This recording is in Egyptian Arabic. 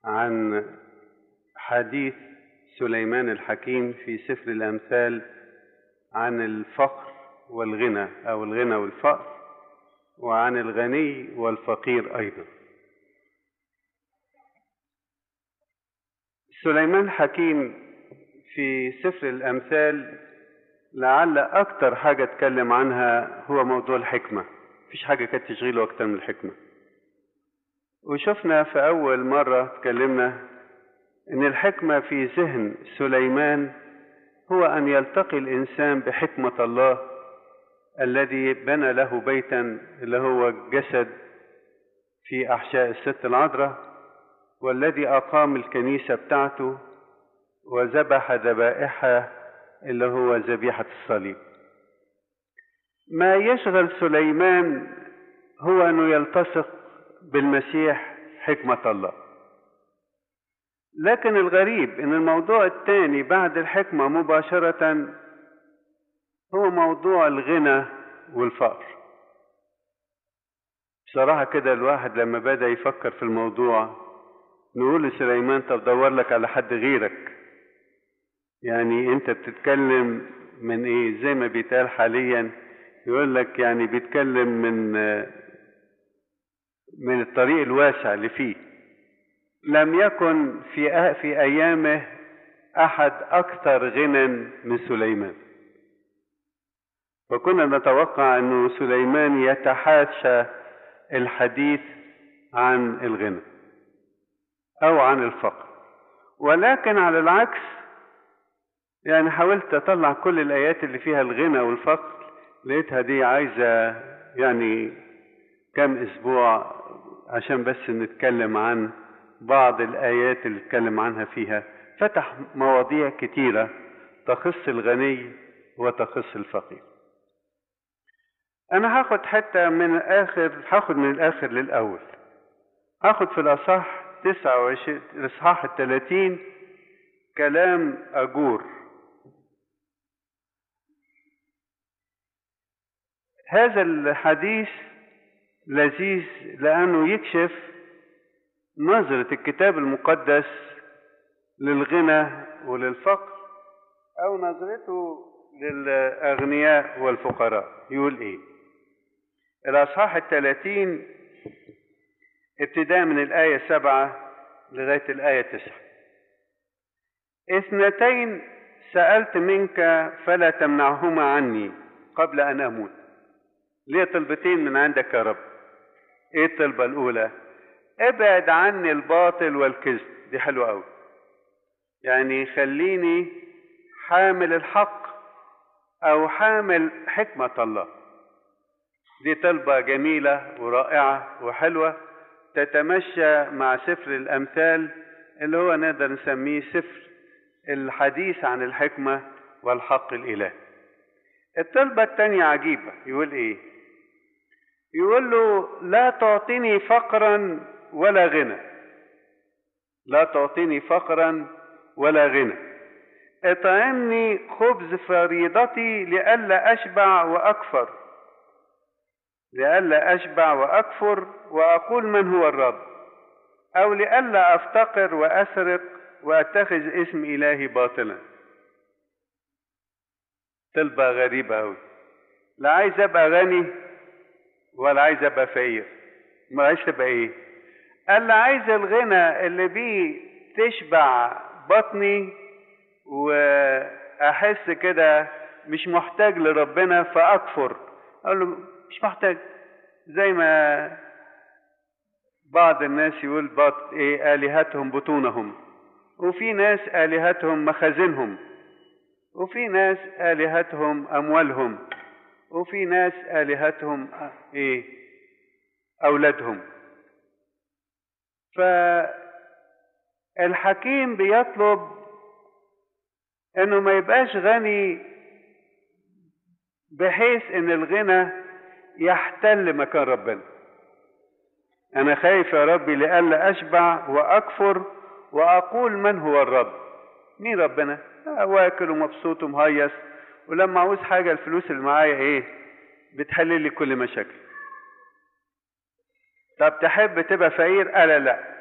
عن حديث سليمان الحكيم في سفر الأمثال عن الفقر والغنى أو الغنى والفقر وعن الغني والفقير أيضا سليمان حكيم في سفر الأمثال لعل أكتر حاجة اتكلم عنها هو موضوع الحكمة مفيش حاجة كانت تشغيله أكتر من الحكمة وشفنا في أول مرة اتكلمنا إن الحكمة في ذهن سليمان هو أن يلتقي الإنسان بحكمة الله الذي بنى له بيتا اللي هو الجسد في أحشاء الست العذراء والذي أقام الكنيسة بتاعته وذبح ذبائحها اللي هو ذبيحة الصليب ما يشغل سليمان هو أنه يلتصق بالمسيح حكمة الله لكن الغريب ان الموضوع الثاني بعد الحكمة مباشرة هو موضوع الغنى والفقر بصراحة كده الواحد لما بدأ يفكر في الموضوع نقول لسليمان طب دور لك على حد غيرك يعني انت بتتكلم من ايه زي ما بيتقال حاليا يقول لك يعني بيتكلم من من الطريق الواسع اللي فيه لم يكن في في ايامه احد اكثر غنى من سليمان فكنا نتوقع انه سليمان يتحاشى الحديث عن الغنى او عن الفقر ولكن على العكس يعني حاولت اطلع كل الايات اللي فيها الغنى والفقر لقيتها دي عايزه يعني كم اسبوع عشان بس نتكلم عن بعض الآيات اللي اتكلم عنها فيها فتح مواضيع كتيرة تخص الغني وتخص الفقير أنا هاخد حتة من الآخر هاخد من الآخر للأول هاخد في الأصح 29 الإصحاح الثلاثين كلام أجور هذا الحديث لذيذ لأنه يكشف نظرة الكتاب المقدس للغنى وللفقر أو نظرته للأغنياء والفقراء يقول إيه الأصحاح الثلاثين ابتداء من الآية سبعة لغاية الآية تسعة اثنتين سألت منك فلا تمنعهما عني قبل أن أموت ليه طلبتين من عندك يا رب ايه الطلبة الأولى ابعد عني الباطل والكذب دي حلوة أوي يعني خليني حامل الحق أو حامل حكمة الله دي طلبة جميلة ورائعة وحلوة تتمشى مع سفر الأمثال اللي هو نقدر نسميه سفر الحديث عن الحكمة والحق الإلهي الطلبة التانية عجيبة يقول إيه يقول له لا تعطيني فقرا ولا غنى لا تعطيني فقرا ولا غنى اطعمني خبز فريضتي لئلا اشبع واكفر لئلا اشبع واكفر واقول من هو الرب او لئلا افتقر واسرق واتخذ اسم الهي باطلا طلبة غريبة أوي لا عايز أبقى غني ولا عايز أبقى فقير ما عايز تبقى إيه؟ قال لي عايز الغنى اللي بيه تشبع بطني وأحس كده مش محتاج لربنا فأكفر قال له مش محتاج زي ما بعض الناس يقول بط إيه آلهتهم بطونهم وفي ناس آلهتهم مخازنهم وفي ناس آلهتهم أموالهم وفي ناس آلهتهم إيه أولادهم فالحكيم بيطلب إنه ما يبقاش غني بحيث إن الغنى يحتل مكان ربنا أنا خايف يا ربي لئلا أشبع وأكفر وأقول من هو الرب مين ربنا واكل ومبسوط ومهيص ولما عاوز حاجة الفلوس اللي معايا ايه بتحل لي كل مشاكل طب تحب تبقى فقير قال لا